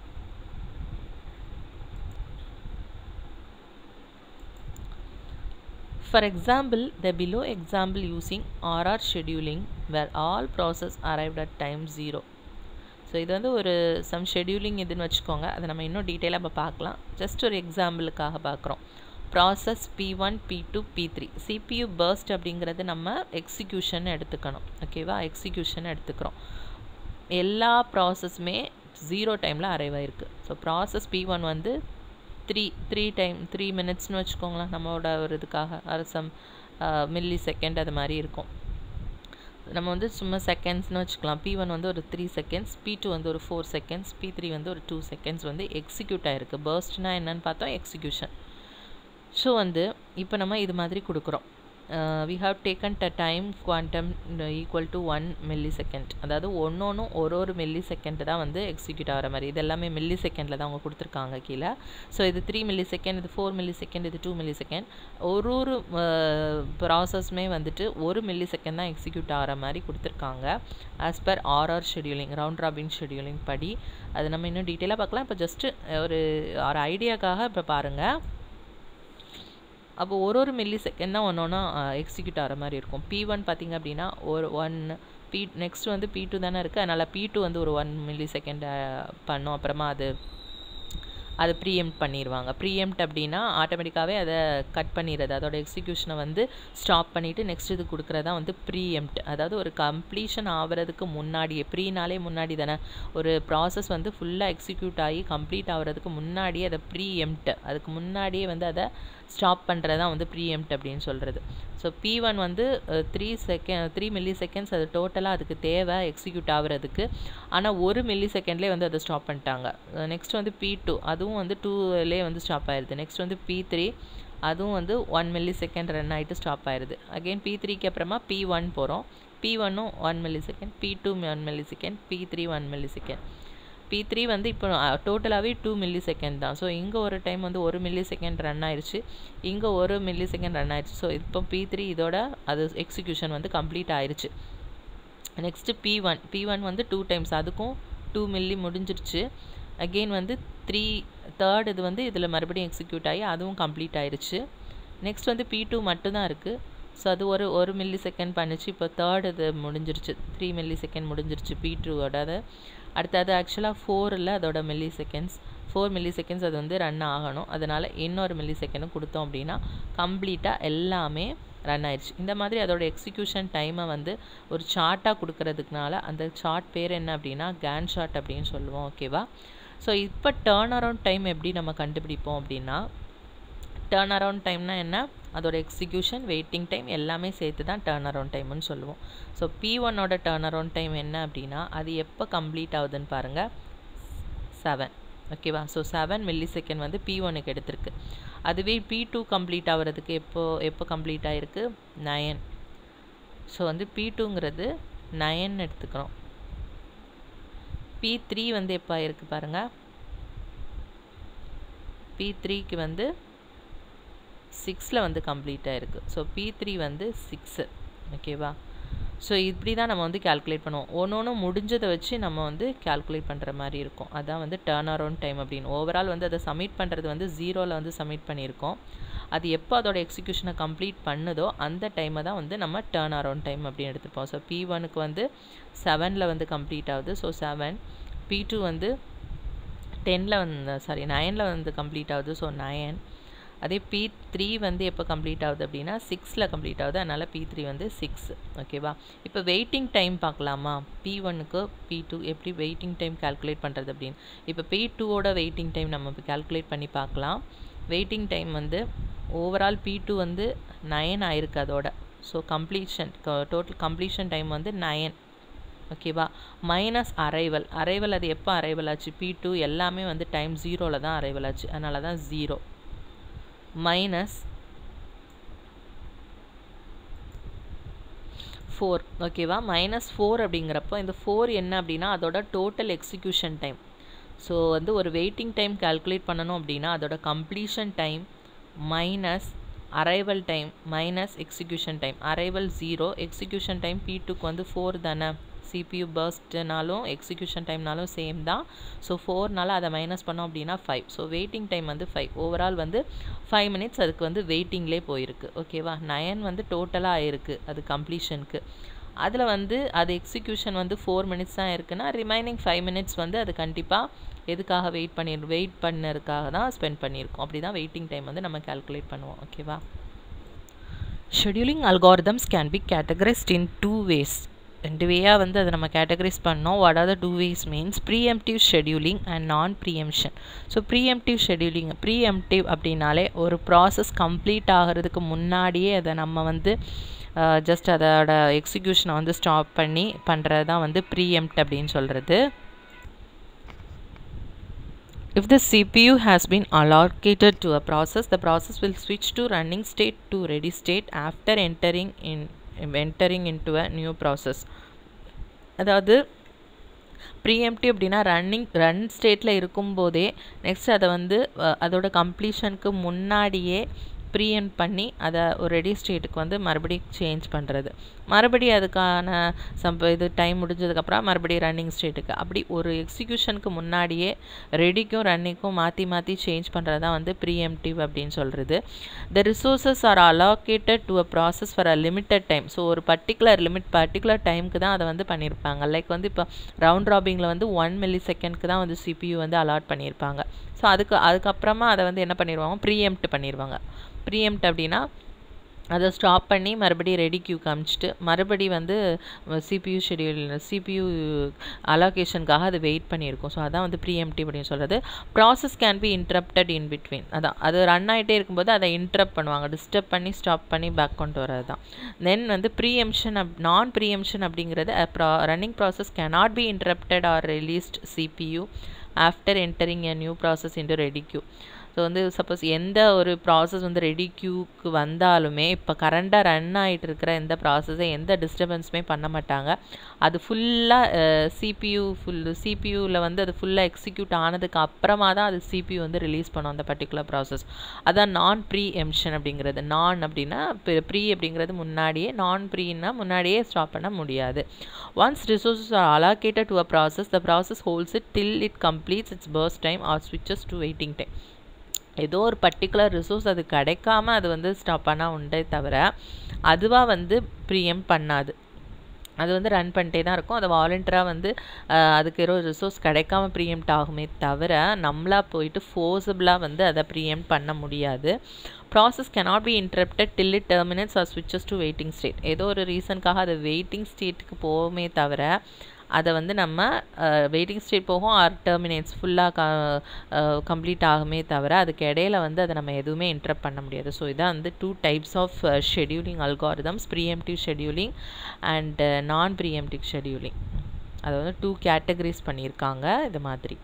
For example, the below example using RR scheduling where all process arrived at time 0 so இது வந்து ஒரு சம் ஷெடியூலிங் இதுன்னு வச்சுக்கோங்க அதை நம்ம இன்னும் டீட்டெயிலாக இப்போ பார்க்கலாம் ஜஸ்ட் ஒரு எக்ஸாம்பிளுக்காக பார்க்குறோம் process P one P two P three CPU burst அப்படிங்கிறது நம்ம எக்ஸிக்யூஷன் எடுத்துக்கணும் ஓகேவா எக்ஸிக்யூஷன் எடுத்துக்கிறோம் எல்லா ப்ராசஸுமே ஜீரோ டைமில் அரைவ் ஆயிருக்கு ஸோ ப்ராசஸ் பி ஒன் வந்து த்ரீ த்ரீ டைம் த்ரீ மினிட்ஸ்னு வச்சுக்கோங்களேன் நம்மளோட ஒரு இதுக்காக அது சம் மில்லி செகண்ட் அது மாதிரி இருக்கும் நம்ம வந்து சும்மா செகண்ட்ஸ்னு வச்சுக்கலாம் பி ஒன் வந்து ஒரு த்ரீ செகண்ட்ஸ் பி டூ வந்து ஒரு ஃபோர் செகண்ட்ஸ் பி த்ரீ வந்து ஒரு டூ செகண்ட்ஸ் வந்து எக்ஸிக்யூட் ஆகிருக்கு பர்ஸ்ட்னா என்னன்னு பார்த்தோம் எக்ஸிக்யூஷன் ஸோ வந்து இப்போ நம்ம இது மாதிரி கொடுக்குறோம் we have taken the time quantum equal to one millisecond அதாவது ஒன்று ஒன்றும் ஒரு ஒரு மில்லி செகண்ட் தான் வந்து எக்ஸிக்யூட் ஆகிற மாதிரி இது எல்லாமே மில்லி செகண்டில் தான் அவங்க கொடுத்துருக்காங்க கீழே ஸோ இது த்ரீ மில்லி செகண்ட் இது ஃபோர் மில்லி செகண்ட் இது டூ மில்லி செகண்ட் ஒரு ஒரு ப்ராசஸ்மே வந்துட்டு ஒரு மில்லி செகண்ட் தான் எக்ஸிக்யூட் ஆகிற மாதிரி கொடுத்துருக்காங்க as per RR scheduling round robin scheduling படி அது நம்ம இன்னும் டீட்டெயிலாக பார்க்கலாம் இப்போ ஜஸ்ட்டு ஒரு ஒரு ஐடியாக்காக இப்போ பாருங்கள் அப்போ ஒரு ஒரு மில்லி செகண்ட் தான் ஒன்று ஒன்றா எக்ஸிக்யூட் ஆகிற மாதிரி இருக்கும் பி ஒன் பார்த்திங்க அப்படின்னா ஒரு ஒன் பி நெக்ஸ்ட் வந்து பி டூ தானே இருக்குது அதனால் பி டூ வந்து ஒரு ஒன் மில்லி செகண்ட் பண்ணும் அப்புறமா அது அதை ப்ரீஎம்ட் பண்ணிடுவாங்க ப்ரீஎம்ட் அப்படின்னா ஆட்டோமேட்டிக்காகவே அதை கட் பண்ணிடுறது அதோட எக்ஸிக்யூஷனை வந்து ஸ்டாப் பண்ணிவிட்டு நெக்ஸ்ட் இது கொடுக்குறதா வந்து ப்ரீஎம்ட் அதாவது ஒரு கம்ப்ளீஷன் ஆகிறதுக்கு முன்னாடியே ப்ரீனாலே முன்னாடி தானே ஒரு ப்ராசஸ் வந்து ஃபுல்லாக எக்ஸிக்யூட் ஆகி கம்ப்ளீட் ஆகிறதுக்கு முன்னாடியே அதை ப்ரீஎம்ட் அதுக்கு முன்னாடியே வந்து அதை ஸ்டாப் பண்ணுறது தான் வந்து ப்ரீஎம்ட் அப்படின்னு சொல்கிறது ஸோ பி ஒன் வந்து three second three milliseconds அது டோட்டலாக அதுக்கு தேவை எக்ஸிக்யூட் ஆகிறதுக்கு ஆனால் ஒரு மில்லி செகண்ட்லேயே வந்து அதை ஸ்டாப் பண்ணிட்டாங்க நெக்ஸ்ட் வந்து பி டூ அதுவும் வந்து டூலே வந்து ஸ்டாப் ஆயிடுது நெக்ஸ்ட் வந்து பி த்ரீ அதுவும் வந்து ஒன் மில்லி செகண்ட் ரன் ஆகிட்டு ஸ்டாப் ஆயிடுது அகெயின் பி த்ரீக்கு அப்புறமா பி ஒன் போகிறோம் பி ஒன்னும் one millisecond P two one millisecond P three one millisecond P three வந்து இப்போ டோட்டலாகவே டூ மில்லி செகண்ட் தான் ஸோ இங்கே ஒரு டைம் வந்து ஒரு மில்லி செகண்ட் ரன் ஆயிடுச்சு இங்கே ஒரு மில்லி செகண்ட் ரன் ஆயிடுச்சு ஸோ இப்போ பி த்ரீ இதோட அது எக்ஸிக்யூஷன் வந்து கம்ப்ளீட் ஆயிடுச்சு next P one P one வந்து டூ டைம்ஸ் அதுக்கும் டூ மில்லி முடிஞ்சிருச்சு அகெயின் வந்து த்ரீ தேர்ட் இது வந்து இதில் மறுபடியும் எக்ஸிக்யூட் ஆகி அதுவும் கம்ப்ளீட் ஆயிடுச்சு நெக்ஸ்ட் வந்து பி டூ மட்டும்தான் இருக்குது ஸோ அது ஒரு ஒரு மில்லி செகண்ட் பண்ணிச்சு இப்போ தேர்ட் இது முடிஞ்சிருச்சு த்ரீ மில்லி செகண்ட் முடிஞ்சிருச்சு பி டூவோட அடுத்தது ஆக்சுவலாக ஃபோரில் அதோட milliseconds four milliseconds அது வந்து ரன் ஆகணும் அதனால் இன்னொரு மில்லி செகண்டும் கொடுத்தோம் அப்படின்னா கம்ப்ளீட்டாக எல்லாமே ரன் ஆயிடுச்சு இந்த மாதிரி அதோட எக்ஸிக்யூஷன் டைமை வந்து ஒரு சார்ட்டாக கொடுக்கறதுக்குனால அந்த சார்ட் பேர் என்ன அப்படின்னா கேன் ஷார்ட் அப்படின்னு சொல்லுவோம் ஓகேவா ஸோ இப்போ டேர்ன் அரவுண்ட் டைம் எப்படி நம்ம கண்டுபிடிப்போம் அப்படின்னா டேர்ன் அரவுண்ட் டைம்னா என்ன அதோட எக்ஸிக்யூஷன் வெயிட்டிங் டைம் எல்லாமே சேர்த்து தான் டேர்ன் அரவுண்ட் டைம்னு சொல்லுவோம் ஸோ பி ஒன்னோட டேர்ன் அரவுண்ட் டைம் என்ன அப்படின்னா அது எப்போ கம்ப்ளீட் ஆகுதுன்னு பாருங்கள் செவன் ஓகேவா ஸோ செவன் மில்லி செகண்ட் வந்து பி ஒனுக்கு எடுத்திருக்கு அதுவே பி டூ கம்ப்ளீட் ஆகிறதுக்கு எப்போ எப்போ கம்ப்ளீட் ஆகிருக்கு நயன் ஸோ வந்து பி டூங்கிறது நயன் எடுத்துக்கிறோம் பி த்ரீ வந்து எப்போ ஆயிருக்கு பாருங்கள் பி த்ரீக்கு வந்து சிக்ஸில் வந்து கம்ப்ளீட் ஆகிருக்கு ஸோ பி த்ரீ வந்து சிக்ஸு ஓகேவா ஸோ இப்படி தான் நம்ம வந்து கேல்குலேட் பண்ணுவோம் ஒன்று ஒன்று முடிஞ்சதை வச்சு நம்ம வந்து கேல்குலேட் பண்ணுற மாதிரி இருக்கும் அதான் வந்து டேர்ன் அரவுண்ட் டைம் அப்படின்னு ஓவரால் வந்து அதை சப்மிட் பண்ணுறது வந்து ஜீரோவில் வந்து சப்மிட் பண்ணியிருக்கோம் அது எப்போ அதோட எக்ஸிக்யூஷனை கம்ப்ளீட் பண்ணுதோ அந்த டைமை தான் வந்து நம்ம டேர்ன் அரவுண்ட் டைம் அப்படின்னு எடுத்துப்போம் ஸோ பி ஒனுக்கு வந்து செவனில் வந்து கம்ப்ளீட் ஆகுது ஸோ செவன் பி டூ வந்து டெனில் வந்து சாரி நயனில் வந்து கம்ப்ளீட் ஆகுது ஸோ நயன் அதே பி த்ரீ வந்து எப்போ கம்ப்ளீட் ஆகுது அப்படின்னா சிக்ஸில் கம்ப்ளீட் ஆகுது அதனால் பி த்ரீ வந்து சிக்ஸ் ஓகேவா இப்போ வெயிட்டிங் டைம் பார்க்கலாமா பி ஒனுக்கு பி டூ எப்படி வெயிட்டிங் டைம் கால்குலேட் பண்ணுறது அப்படின்னு இப்போ பி டூவோட வெயிட்டிங் டைம் நம்ம இப்போ கால்குலேட் பண்ணி பார்க்கலாம் வெயிட்டிங் டைம் வந்து ஓவரால் பி டூ வந்து நயன் ஆயிருக்கு அதோட so completion total completion time வந்து நயன் ஓகேவா மைனஸ் அரைவல் அரைவல் அது எப்போ அரைவல் ஆச்சு பி டூ எல்லாமே வந்து டைம் ஜீரோவில் தான் அரைவல் ஆச்சு அதனால தான் ஜீரோ மைனஸ் ஃபோர் ஓகேவா மைனஸ் ஃபோர் அப்படிங்கிறப்போ இந்த ஃபோர் என்ன அப்படின்னா அதோட டோட்டல் எக்ஸிக்யூஷன் டைம் ஸோ வந்து ஒரு வெயிட்டிங் டைம் கால்குலேட் பண்ணணும் அப்படின்னா அதோட completion time minus arrival time minus execution time arrival zero execution time P டூக்கு வந்து ஃபோர் தானே சிபியூ பர்ஸ்ட்னாலும் எக்ஸிக்யூஷன் டைம்னாலும் சேம் தான் ஸோ ஃபோர்னால அதை மைனஸ் பண்ணோம் அப்படின்னா ஃபைவ் ஸோ வெயிட்டிங் டைம் வந்து ஃபைவ் ஓவரால் வந்து ஃபைவ் மினிட்ஸ் அதுக்கு வந்து வெயிட்டிங்லே போயிருக்கு ஓகேவா நயன் வந்து டோட்டலாக ஆயிருக்கு அது கம்ப்ளீஷனுக்கு அதில் வந்து அது எக்ஸிக்யூஷன் வந்து ஃபோர் மினிட்ஸ் தான் இருக்குன்னா ரிமைனிங் ஃபைவ் மினிட்ஸ் வந்து அது கண்டிப்பாக எதுக்காக வெயிட் பண்ணி வெயிட் பண்ணதுக்காக தான் ஸ்பெண்ட் பண்ணியிருக்கோம் அப்படி தான் வெயிட்டிங் டைம் வந்து நம்ம கால்குலேட் பண்ணுவோம் ஓகேவா scheduling algorithms can be categorized in two ways ரெண்டு வேயாக வந்து அதை நம்ம கேட்டகரைஸ் பண்ணோம் what are the two ways means preemptive scheduling and non preemption so preemptive scheduling preemptive அப்படின்னாலே ஒரு ப்ராசஸ் கம்ப்ளீட் ஆகிறதுக்கு முன்னாடியே அதை நம்ம வந்து ஜஸ்ட் அதோட எக்ஸிக்யூஷனை வந்து ஸ்டாப் பண்ணி பண்ணுறது தான் வந்து ப்ரீஎம்ட் அப்படின்னு சொல்கிறது If the CPU has been allocated to a process, the process will switch to running state to ready state after entering in entering into a new process. அதாவது ப்ரீஎம்டி அப்படின்னா ரன்னிங் ரன் ஸ்டேட்டில் இருக்கும்போதே நெக்ஸ்ட் அதை வந்து அதோட கம்ப்ளீஷனுக்கு முன்னாடியே ப்ரீஎம் பண்ணி அதை ஒரு ரெடி ஸ்டேட்டுக்கு வந்து மறுபடியும் சேஞ்ச் பண்ணுறது மறுபடியும் அதுக்கான சம் இது டைம் முடிஞ்சதுக்கப்புறம் மறுபடியும் ரன்னிங் ஸ்டேட்டுக்கு அப்படி ஒரு எக்ஸிக்யூஷனுக்கு முன்னாடியே ரெடிக்கும் ரன்னிங்க்கும் மாற்றி மாற்றி சேஞ்ச் பண்ணுறது தான் வந்து ப்ரீஎம்டிவ் அப்படின்னு சொல்கிறது the resources are allocated to a process for a limited time so ஒரு பர்டிகுலர் லிமிட் பர்டிகுலர் டைமுக்கு தான் அதை வந்து பண்ணியிருப்பாங்க லைக் வந்து இப்போ ரவுண்ட் ராபிங்கில் வந்து ஒன் மில்லி செகண்ட்க்கு தான் வந்து சிபியூ வந்து அலாட் பண்ணியிருப்பாங்க ஸோ அதுக்கு அதுக்கப்புறமா அதை வந்து என்ன பண்ணிடுவாங்க ப்ரீஎம்ட் பண்ணிடுவாங்க ப்ரீஎம்ட் அப்படின்னா அதை ஸ்டாப் பண்ணி மறுபடியும் ரெடி கியூ காமிச்சிட்டு மறுபடி வந்து சிபியூ ஷெடியூல் சிபியூ அலோகேஷனுக்காக அது வெயிட் பண்ணியிருக்கும் ஸோ அதான் வந்து ப்ரீஎம்டி அப்படின்னு சொல்கிறது process can be interrupted in between அதான் அது ரன் ஆகிட்டே இருக்கும்போது அதை இன்ட்ரப்ட் பண்ணுவாங்க டிஸ்டர்ப் பண்ணி ஸ்டாப் பண்ணி பேக் கொண்டு வரது தான் தென் வந்து ப்ரீஎம்ஷன் அப் நான் ப்ரீஎம்ஷன் அப்படிங்கிறது running process cannot be interrupted or released CPU after entering a new process into ready queue so வந்து சப்போஸ் எந்த ஒரு ப்ராசஸ் வந்து ரெடி க்யூக்கு வந்தாலுமே இப்போ கரண்டாக ரன் ஆகிட்டு இருக்கிற எந்த ப்ராசஸை எந்த டிஸ்டர்பன்ஸுமே பண்ண மாட்டாங்க அது ஃபுல்லாக சிபியூ ஃபுல் சிபியூவில் வந்து அது ஃபுல்லாக எக்ஸிக்யூட் ஆனதுக்கு அப்புறமா தான் அது சிபியூ வந்து ரிலீஸ் பண்ணும் அந்த பர்டிகுலர் ப்ராசஸ் அதான் நான் ப்ரீ எம்ஷன் அப்படிங்கிறது நான் அப்படின்னா ப்ரீ அப்படிங்கிறது முன்னாடியே நான் ப்ரீன்னா முன்னாடியே ஸ்டாப் பண்ண முடியாது once resources are allocated to a process the process holds it till it completes its burst time or ஸ்விட்சஸ் டு வெயிட்டிங் டைம் ஏதோ ஒரு பர்டிகுலர் ரிசோர்ஸ் அது கிடைக்காம அது வந்து ஸ்டாப் பண்ணால் உண்டே தவிர அதுவாக வந்து ப்ரீஎம் பண்ணாது அது வந்து ரன் பண்ணிட்டே தான் இருக்கும் அது வாலண்டியராக வந்து அதுக்கு ஏதோ ரிசோர்ஸ் கிடைக்காம ப்ரீஎம்ட் ஆகுமே தவிர நம்மளாக போயிட்டு ஃபோர்ஸபிளாக வந்து அதை ப்ரீஎம்ட் பண்ண முடியாது process cannot be interrupted till it terminates or ஸ்விட்சஸ் டு வெயிட்டிங் ஸ்டேட் ஏதோ ஒரு ரீசனுக்காக அது வெயிட்டிங் ஸ்டேட்டுக்கு போகுமே தவிர அதை வந்து நம்ம வெயிட்டிங் ஸ்டேட் போகும் ஆர் டெர்மினேட்ஸ் ஃபுல்லாக க கம்ப்ளீட் ஆகுமே தவிர அதுக்கு இடையில வந்து அதை நம்ம எதுவுமே இன்டரப்ட் பண்ண முடியாது ஸோ இதான் வந்து two types of scheduling algorithms preemptive scheduling and non preemptive scheduling அதை வந்து டூ கேட்டகரிஸ் பண்ணியிருக்காங்க இது மாதிரி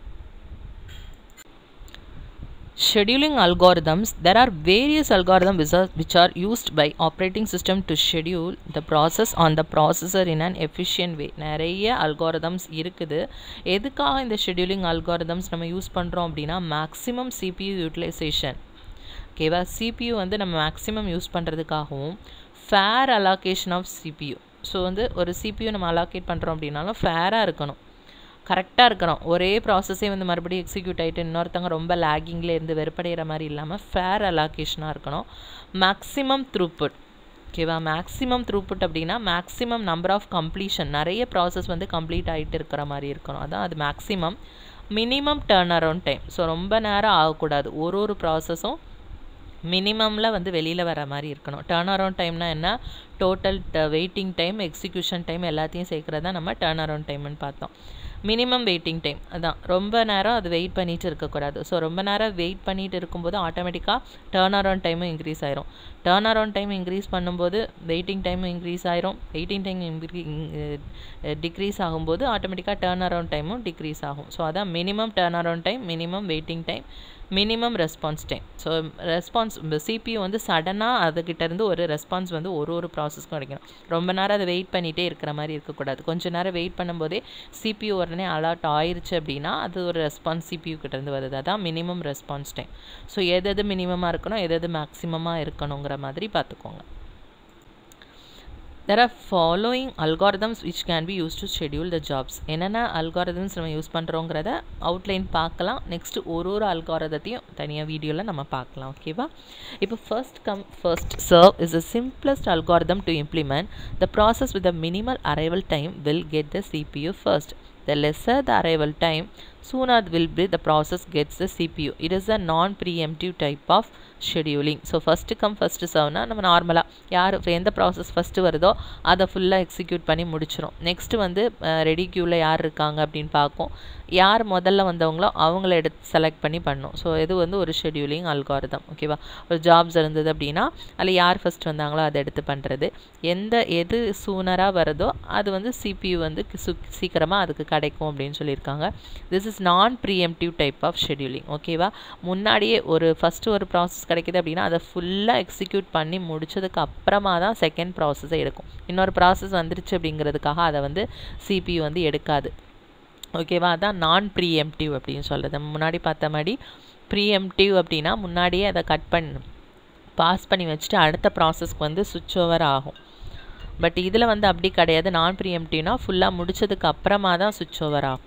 scheduling algorithms there are various algorithms which are, which are used by operating system to schedule the process on the processor in an efficient way நிறைய algorithms இருக்குது எதுக்காக இந்த scheduling algorithms நம்ம யூஸ் பண்ணுறோம் அப்படின்னா மேக்ஸிமம் சிபியூ யூட்டிலைசேஷன் ஓகேவா CPU வந்து நம்ம மேக்ஸிமம் யூஸ் பண்ணுறதுக்காகவும் fair allocation of CPU so வந்து ஒரு சிபியூ நம்ம அலாகேட் பண்ணுறோம் அப்படின்னாலும் ஃபேராக இருக்கணும் கரெக்டாக இருக்கணும் ஒரே ப்ராசஸே வந்து மறுபடியும் எக்ஸிக்யூட் ஆகிட்டு இன்னொருத்தவங்க ரொம்ப லேகிங்கில் இருந்து வெறுப்படைகிற மாதிரி இல்லாமல் ஃபேர் அலாகேஷனாக இருக்கணும் மேக்ஸிமம் த்ரூப்புட் ஓகேவா மேக்ஸிமம் த்ரூப்புட் அப்படின்னா மேக்ஸிமம் நம்பர் ஆஃப் கம்ப்ளீஷன் நிறைய ப்ராசஸ் வந்து கம்ப்ளீட் ஆகிட்டு இருக்கிற மாதிரி இருக்கணும் அதான் அது maximum minimum turn around time so ரொம்ப நேரம் ஆகக்கூடாது ஒரு ஒரு ப்ராசஸும் மினிமமில் வந்து வெளியில் வர மாதிரி இருக்கணும் டேர்ன் அரவுண்ட் டைம்னா என்ன total waiting time execution time எல்லாத்தையும் சேர்க்குறது தான் நம்ம டேர்ன் அரவுண்ட் டைம்னு பார்த்தோம் மினிமம் வெயிட்டிங் டைம் அதான் ரொம்ப நேரம் அது வெயிட் பண்ணிட்டு இருக்கக்கூடாது ஸோ ரொம்ப நேரம் வெயிட் பண்ணிட்டு இருக்கும்போது ஆட்டோமேட்டிக்காக டேர்ன் அரவுண்ட் டைமும் இன்க்ரீஸ் ஆயிரும் டேர்ன் அரவுண்ட் டைம் இன்க்ரீஸ் பண்ணும்போது வெயிட்டிங் டைமும் இன்க்ரீஸ் ஆயிரும் வெயிட்டிங் டைம் டிக்ரீஸ் ஆகும்போது ஆட்டோமேட்டிக்காக டேர்ன் அரவுண்ட் டைமும் டிக்ரீஸ் ஆகும் ஸோ அதான் minimum turn around time minimum waiting time minimum response time so response CPU வந்து சடனாக அதுக்கிட்ட இருந்து ஒரு ரெஸ்பான்ஸ் வந்து ஒரு ஒரு ப்ராசஸ்க்கும் கிடைக்கணும் ரொம்ப நேரம் அதை வெயிட் பண்ணிகிட்டே இருக்கிற மாதிரி இருக்கக்கூடாது கொஞ்சம் நேரம் வெயிட் பண்ணும்போதே சிபியூ உடனே அலர்ட் ஆயிருச்சு அப்படின்னா அது ஒரு ரெஸ்பான்ஸ் சிபியூ கிட்டேருந்து வருது அதான் மினிமம் ரெஸ்பான்ஸ் டைம் ஸோ எது எது மினிமமாக இருக்கணும் எது எது மேக்ஸிமமாக இருக்கணுங்கிற மாதிரி பார்த்துக்கோங்க there are following algorithms which can be use to schedule the jobs என்னென்ன அல்காரிதம்ஸ் நம்ம யூஸ் பண்ணுறோங்கிறத அவுட்லைன் பார்க்கலாம் நெக்ஸ்ட்டு ஒரு ஒரு அல்காரதத்தையும் தனியாக வீடியோவில் நம்ம பார்க்கலாம் ஓகேவா இப்போ first come first serve is a simplest algorithm to implement the process with a minimal arrival time will get the CPU first The lesser the arrival time, sooner will be the process gets the CPU. It is a non-preemptive type of scheduling so first come first சர்வ்னா நம்ம நார்மலாக யார் எந்த process first வருதோ அதை ஃபுல்லாக execute பண்ணி முடிச்சிடும் நெக்ஸ்ட்டு வந்து ரெடி க்யூவில் யார் இருக்காங்க அப்படின்னு பார்க்கும் யார் முதல்ல வந்தவங்களோ அவங்கள எடுத்து செலக்ட் பண்ணி பண்ணும் ஸோ இது வந்து ஒரு ஷெடியூலிங் அல்காரிதம் ஓகேவா ஒரு ஜாப்ஸ் இருந்தது அப்படின்னா அதில் யார் ஃபஸ்ட் வந்தாங்களோ அதை எடுத்து பண்ணுறது எந்த எது சூனராக வருதோ அது வந்து சிபியூ வந்து சீக்கிரமாக அதுக்கு கிடைக்கும் அப்படின்னு சொல்லியிருக்காங்க this is non preemptive type of scheduling ஓகேவா முன்னாடியே ஒரு ஃபஸ்ட்டு ஒரு ப்ராசஸ் கிடைக்கிது அப்படின்னா அதை ஃபுல்லாக எக்ஸிக்யூட் பண்ணி முடிச்சதுக்கு அப்புறமா தான் செகண்ட் ப்ராசஸை எடுக்கும் இன்னொரு ப்ராசஸ் வந்துருச்சு அப்படிங்கிறதுக்காக அதை வந்து சிபியூ வந்து எடுக்காது ஓகேவா அதான் நான் ப்ரீஎம்டிவ் அப்படின்னு சொல்கிறது முன்னாடி பார்த்த மாதிரி ப்ரீஎம்டிவ் அப்படின்னா முன்னாடியே அதை கட் பண்ண பாஸ் பண்ணி வச்சுட்டு அடுத்த ப்ராசஸ்க்கு வந்து சுவிட்ச் ஓவர் ஆகும் பட் இதில் வந்து அப்படி கிடையாது நான் ப்ரீஎம்டிவ்னா ஃபுல்லாக முடிச்சதுக்கு அப்புறமா தான் சுவிட்ச் ஓவர் ஆகும்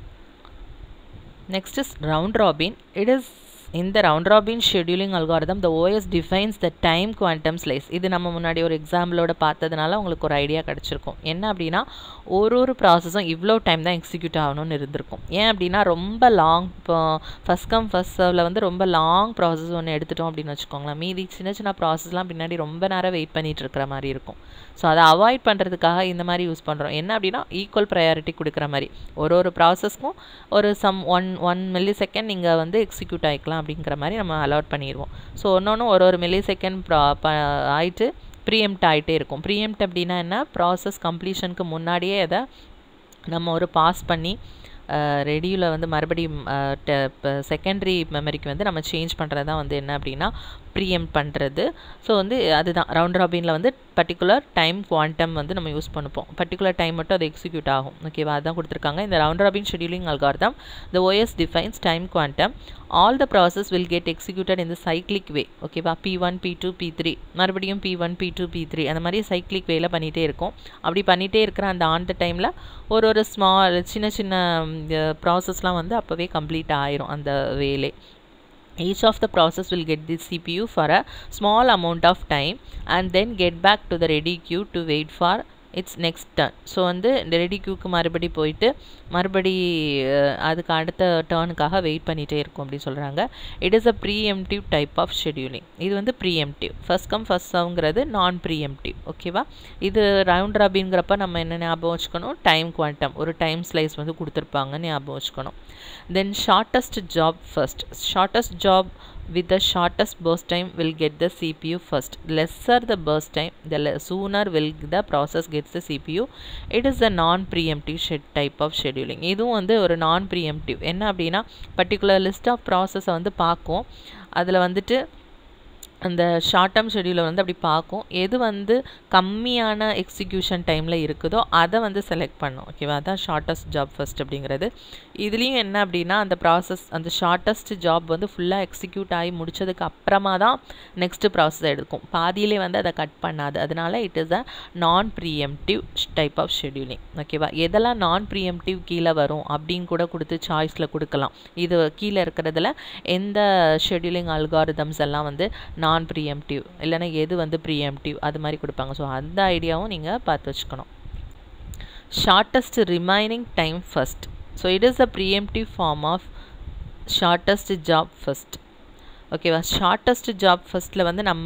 next is round robin it is இந்த round robin scheduling algorithm the OS defines the time quantum slice இது நம்ம முன்னாடி ஒரு எக்ஸாம்பிளோட பார்த்ததுனால உங்களுக்கு ஒரு ஐடியா கிடச்சிருக்கும் என்ன அப்படின்னா ஒரு ஒரு ப்ராசஸும் இவ்வளோ டைம் தான் எக்ஸிக்யூட் ஆகணும்னு இருந்திருக்கும் ஏன் அப்படின்னா ரொம்ப லாங் இப்போ ஃபஸ்ட் கம் ஃபஸ்ட் சர்வில் வந்து ரொம்ப லாங் ப்ராசஸ் ஒன்று எடுத்துட்டோம் அப்படின்னு வச்சுக்கோங்களேன் மீதி சின்ன சின்ன ப்ராசஸ்லாம் பின்னாடி ரொம்ப நேரம் வெயிட் பண்ணிகிட்டு இருக்கிற மாதிரி இருக்கும் ஸோ அதை அவாய்ட் பண்ணுறதுக்காக இந்த மாதிரி யூஸ் பண்ணுறோம் என்ன அப்படின்னா ஈக்குவல் ப்ரையாரிட்டி கொடுக்குற மாதிரி ஒரு ஒரு ப்ராசஸ்க்கும் ஒரு some one one millisecond நீங்கள் வந்து எக்ஸிக்யூட் ஆகிக்கலாம் அப்படிங்கிற மாதிரி நம்ம அலாட் பண்ணிடுவோம் ஸோ ஒன்று ஒரு ஒரு மில்லி செகண்ட் ப்ரா ஆயிட்டு ப்ரீஎம்ட் ஆகிட்டே இருக்கும் ப்ரீஎம்ட் அப்படின்னா என்ன ப்ராசஸ் கம்ப்ளீஷனுக்கு முன்னாடியே அதை நம்ம ஒரு பாஸ் பண்ணி ரெடியூவில் வந்து மறுபடியும் செகண்டரி மெமரிக்கு வந்து நம்ம சேஞ்ச் பண்ணுறது தான் வந்து என்ன அப்படின்னா ப்ரீஎம் பண்ணுறது ஸோ வந்து அதுதான் ரவுண்ட் ராபினில் வந்து பர்டிகுலர் டைம் குவாண்டம் வந்து நம்ம யூஸ் பண்ணிப்போம் பர்டிகுலர் டைம் மட்டும் அது எக்ஸிக்யூட் ஆகும் ஓகேவா அதான் கொடுத்துருக்காங்க இந்த round robin scheduling algorithm the OS defines time quantum all the process will get executed இந்த சைக்ளிக் வே ஓகேவா P one P two P three மறுபடியும் P one P two P three அந்த மாதிரி சைக்ளிக் வேல பண்ணிகிட்டே இருக்கும் அப்படி பண்ணிகிட்டே இருக்கிற அந்த ஆன் த டைமில் ஒரு ஒரு ஸ்மால் சின்ன சின்ன ப்ராசஸ்லாம் வந்து அப்போவே கம்ப்ளீட் ஆயிரும் அந்த வேலே each of the process will get the CPU for a small amount of time and then get back to the ready queue to wait for its next turn so வந்து ready க்யூக்கு மறுபடி போயிட்டு மறுபடி அதுக்கு அடுத்த டேர்னுக்காக வெயிட் பண்ணிகிட்டே இருக்கும் அப்படின்னு சொல்கிறாங்க it is a preemptive type of scheduling இது வந்து ப்ரீஎம்டிவ் ஃபஸ்ட் கம் ஃபஸ்ட் சவுங்கிறது நான் ப்ரீஎம்டிவ் ஓகேவா இது ரவுண்ட் ராபின்ங்கிறப்ப நம்ம என்ன ஞாபகம் வச்சுக்கணும் டைம் குவாண்டம் ஒரு டைம் ஸ்லைஸ் வந்து கொடுத்துருப்பாங்க ஞாபகம் வச்சுக்கணும் then shortest job first shortest job with the shortest burst time will get the CPU first. Lesser the burst time, the sooner will the process gets the CPU. It is a non-preemptive type of scheduling. இதுவும் வந்து ஒரு non pre-emptive என்ன அப்படின்னா particular list of ப்ராசஸை வந்து பார்க்கும் அதில் வந்துட்டு அந்த ஷார்ட் டேர்ம் ஷெடியூலை வந்து அப்படி பார்க்கும் எது வந்து கம்மியான எக்ஸிக்யூஷன் டைமில் இருக்குதோ அதை வந்து செலக்ட் பண்ணும் ஓகேவா அதான் ஷார்ட்டஸ்ட் ஜாப் ஃபஸ்ட் அப்படிங்கிறது இதுலேயும் என்ன அப்படின்னா அந்த ப்ராசஸ் அந்த ஷார்ட்டஸ்ட் ஜாப் வந்து ஃபுல்லாக எக்ஸிக்யூட் ஆகி முடிச்சதுக்கு அப்புறமா தான் நெக்ஸ்ட் ப்ராசஸ் எடுக்கும் பாதியிலே வந்து அதை கட் பண்ணாது அதனால இட் இஸ் அ நான் ப்ரீஎம்டிவ் டைப் ஆஃப் ஷெடியூலிங் ஓகேவா எதெல்லாம் நான் ப்ரீஎம்டிவ் கீழே வரும் அப்படின்னு கூட கொடுத்து சாய்ஸில் கொடுக்கலாம் இது கீழே இருக்கிறதுல எந்த ஷெடியூலிங் அல்காரிதம்ஸ் எல்லாம் வந்து நான் நான் ப்ரீஎம்டிவ் இல்லைனா எது வந்து ப்ரீஎம்டிவ் அது மாதிரி கொடுப்பாங்க ஸோ அந்த ஐடியாவும் நீங்கள் பார்த்து வச்சுக்கணும் shortest remaining time first so it is a preemptive form of shortest job first ஓகேவா ஷார்ட்டஸ்ட் ஜாப் ஃபஸ்ட்டில் வந்து நம்ம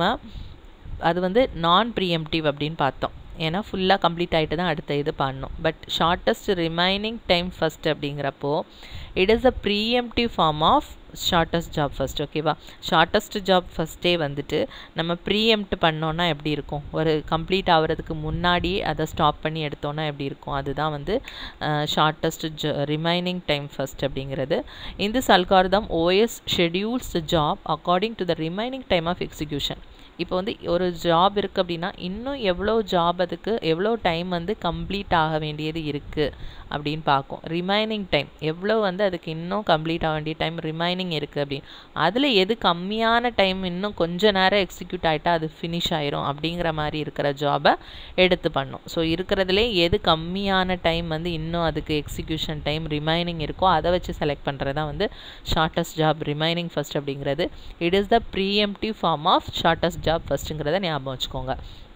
அது வந்து நான் ப்ரீஎம்டிவ் அப்படின்னு பார்த்தோம் ஏன்னா ஃபுல்லாக கம்ப்ளீட் ஆகிட்டு தான் அடுத்த இது பண்ணணும் but shortest remaining time first அப்படிங்கிறப்போ it is a preemptive form of shortest job first ஓகேவா ஷார்ட்டஸ்ட் ஜாப் ஃபஸ்ட்டே வந்துட்டு நம்ம ப்ரீஎம்ட் பண்ணோன்னா எப்படி இருக்கும் ஒரு கம்ப்ளீட் ஆகிறதுக்கு முன்னாடியே அதை ஸ்டாப் பண்ணி எடுத்தோன்னா எப்படி இருக்கும் அதுதான் வந்து ஷார்ட்டஸ்ட் ஜ ரிமைனிங் டைம் ஃபஸ்ட் அப்படிங்கிறது in this algorithm OS schedules job according to the remaining time of execution இப்போ வந்து ஒரு ஜாப் இருக்குது அப்படின்னா இன்னும் எவ்வளோ ஜாப் அதுக்கு எவ்வளோ டைம் வந்து கம்ப்ளீட் ஆக வேண்டியது இருக்குது அப்படின்னு பார்க்கும் ரிமைனிங் டைம் எவ்வளோ வந்து அதுக்கு இன்னும் கம்ப்ளீட் ஆக வேண்டிய டைம் ரிமைனிங் இருக்குது அப்படின்னு அதில் எது கம்மியான டைம் இன்னும் கொஞ்ச நேரம் எக்ஸிக்யூட் ஆகிட்டா அது ஃபினிஷ் ஆயிரும் அப்படிங்கிற மாதிரி இருக்கிற ஜாபை எடுத்து பண்ணும் ஸோ இருக்கிறதுலே எது கம்மியான டைம் வந்து இன்னும் அதுக்கு எக்ஸிக்யூஷன் டைம் ரிமைனிங் இருக்கோ அதை வச்சு செலக்ட் பண்ணுறது தான் வந்து ஷார்ட்டஸ்ட் ஜாப் ரிமைனிங் ஃபஸ்ட் அப்படிங்கிறது it is the preemptive form of shortest job ஃபஸ்ட்டுங்கிறத ஞாபகம் வச்சுக்கோங்க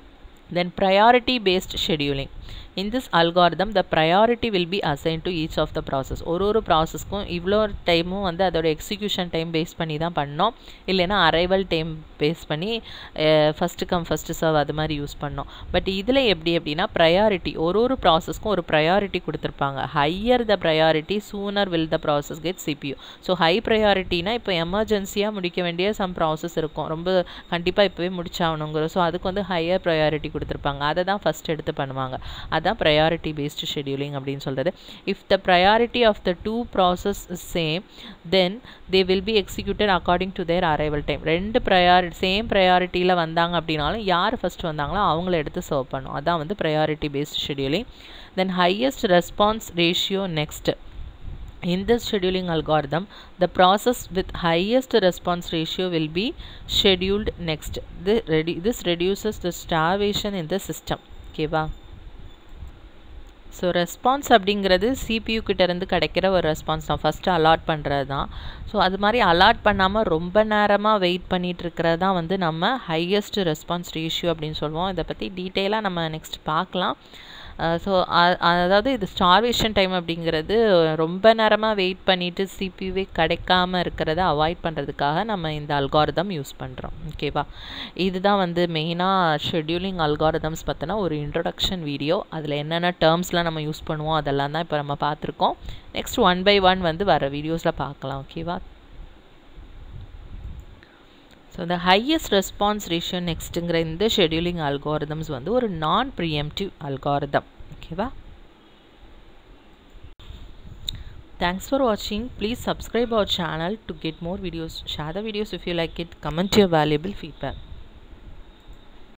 then priority based scheduling in this algorithm the priority will be assigned to each of the process ஒரு ஒரு ப்ராசஸ்க்கும் இவ்வளோ டைமும் வந்து அதோட எக்ஸிக்யூஷன் டைம் பேஸ் பண்ணி தான் பண்ணோம் இல்லைன்னா அரைவல் டைம் பேஸ் பண்ணி ஃபஸ்ட்டு கம் ஃபஸ்ட்டு சர்வ் அது மாதிரி யூஸ் பண்ணோம் பட் இதில் எப்படி அப்படின்னா ப்ரையாரிட்டி ஒரு ஒரு ப்ராசஸ்க்கும் ஒரு ப்ரையாரிட்டி கொடுத்துருப்பாங்க higher the priority sooner will the process get CPU so high ப்ரையாரிட்டினா இப்போ எமர்ஜென்சியாக முடிக்க வேண்டிய சம் ப்ராசஸ் இருக்கும் ரொம்ப கண்டிப்பாக இப்போவே முடிச்சாகணுங்கிற ஸோ அதுக்கு வந்து ஹையர் ப்ரையாரிட்டி கொடுத்துருப்பாங்க அதை தான் ஃபஸ்ட் எடுத்து பண்ணுவாங்க அதான் ப்ரையாரிட்டி பேஸ்டு ஷெடியூலிங் அப்படின்னு சொல்கிறது if the priority of the two process is same then they will be executed according to their arrival time ரெண்டு ப்ரையாரிட்டி சேம் ப்ரையாரிட்டியில் வந்தாங்க அப்படின்னாலும் யார் ஃபஸ்ட் வந்தாங்களோ அவங்கள எடுத்து சர்வ் பண்ணும் அதான் வந்து priority based scheduling then highest response ratio next In this scheduling algorithm, the process with highest response ratio will be scheduled next. This, redu this reduces the starvation in the system. ஓகேவா so response அப்படிங்கிறது CPU கிட்டேருந்து கிடைக்கிற ஒரு response தான் first allot பண்ணுறது தான் so அது மாதிரி அலாட் பண்ணாமல் ரொம்ப நேரமாக வெயிட் பண்ணிகிட்டு இருக்கிறது தான் வந்து நம்ம ஹையஸ்ட் ரெஸ்பான்ஸ் ரேஷியோ அப்படின்னு சொல்லுவோம் இதை பற்றி டீட்டெயிலாக நம்ம நெக்ஸ்ட் பார்க்கலாம் ஸோ அதாவது இது ஸ்டார்வேஷன் டைம் அப்படிங்கிறது ரொம்ப நேரமாக வெயிட் பண்ணிவிட்டு சிபியூவே கிடைக்காம இருக்கிறத அவாய்ட் பண்ணுறதுக்காக நம்ம இந்த அல்காரிதம் யூஸ் பண்ணுறோம் ஓகேவா இதுதான் வந்து மெயினாக ஷெட்யூலிங் அல்காரிதம்ஸ் பார்த்தோன்னா ஒரு இன்ட்ரொடக்ஷன் வீடியோ அதில் என்னென்ன டேர்ம்ஸ்லாம் நம்ம யூஸ் பண்ணுவோம் அதெல்லாம் தான் இப்போ நம்ம பார்த்துருக்கோம் நெக்ஸ்ட் ஒன் பை ஒன் வந்து வர வீடியோஸில் பார்க்கலாம் ஓகேவா ஸோ இந்த ஹையஸ்ட் ரெஸ்பான்ஸ் ரேஷியோ நெக்ஸ்ட்டுங்கிற இந்த ஷெடியூலிங் அல்காரிதம்ஸ் வந்து ஒரு நான் ப்ரீஎம்டிவ் அல்காரிதம் ஓகேவா Thanks for watching. Please subscribe our channel to get more videos. Share the videos if you like it. Comment your valuable feedback.